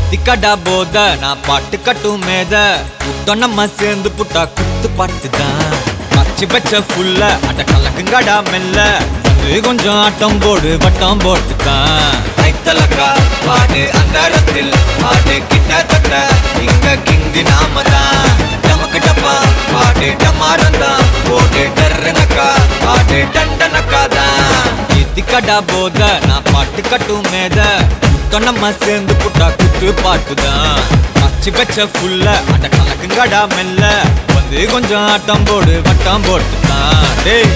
திக்கடா போத நான் பாட்டு கட்டும் மேத புத்தம் நம்ம சேர்ந்து புட்டா குத்து பாட்டுதான் மச்சு வச்ச ஃபுல்ல அட கலக்குங்கடா மெல்ல வந்து கொஞ்சம் ஆட்டம் போடு வட்டம் போட்டுதான் கைத்தலக்கா பாடு அந்தரத்தில் பாடு கிட்டத்தட்ட இங்க கிங்கு நாம தான் நமக்கு டப்பா பாடு டமாரந்தான் போடு டர்ரனக்கா பாடு டண்டனக்கா தான் திக்கடா போத நான் பாட்டு கட்டும் மேத புத்தம் நம்ம சேர்ந்து புட்டா குத்து பாட்டுதான் மச்சு வச்ச ஃபுல்ல அட கலக்குங்கடா மெல்ல வந்து கொஞ்சம் ஆட்டம் போடு வட்டம் போட்டுதான் டேய்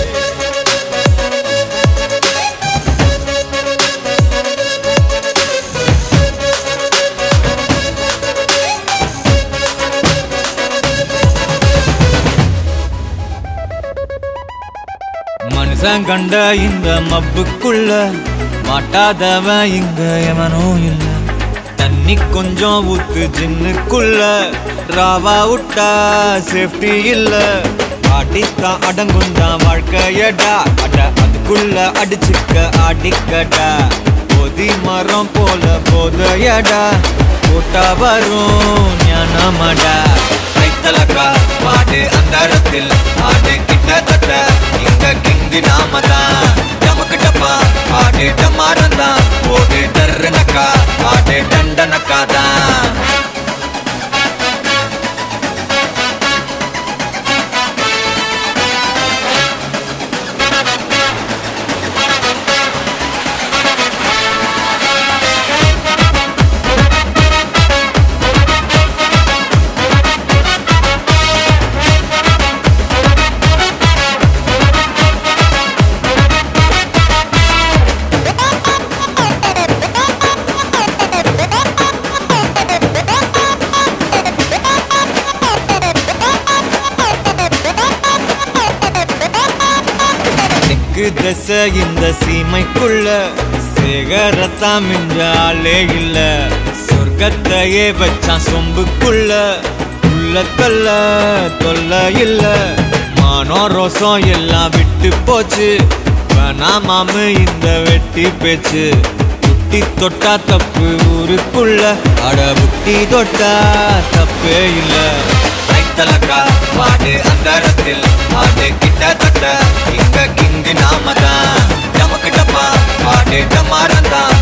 மனுஷன் கண்ட இந்த மப்புக்குள்ள மாட்டாதவன் இங்க எவனும் இல்ல தண்ணி கொஞ்சம் ஊத்து ஜின்னுக்குள்ள ராவா விட்டா சேஃப்டி இல்ல ஆடித்தான் அடங்குந்தான் வாழ்க்கையடா அட அதுக்குள்ள அடிச்சுக்க ஆடிக்கடா பொதி மரம் போல போதையடா போட்டா வரும் ஞானமடா கைத்தலக்கா பாடு அந்தரத்தில் ஆடு கிட்டத்தட்ட இங்க கிங்கு நாம தான் நமக்கு டப்பா ஆடு டமாரந்தான் ஓடு டர்ரனக்கா ஆடு டண்டனக்கா தான் தெற்கு திசை இந்த சீமைக்குள்ள சேகரத்தாம் இந்த ஆளே இல்ல சொர்க்கத்தையே வச்சான் சொம்புக்குள்ள உள்ளத்தல்ல தொல்ல இல்ல மானோ ரோசம் எல்லாம் விட்டு போச்சு வேணாமாமு இந்த வெட்டி பேச்சு புட்டி தொட்டா தப்பு ஊருக்குள்ள அட புட்டி தொட்டா தப்பே இல்ல கைத்தலக்கா பாடு அந்தரத்தில் பாடு கிட்டத்தட்ட இங்க கிங்கு நாம தான் நமக்கு டப்பா பாடு டமாரந்தான்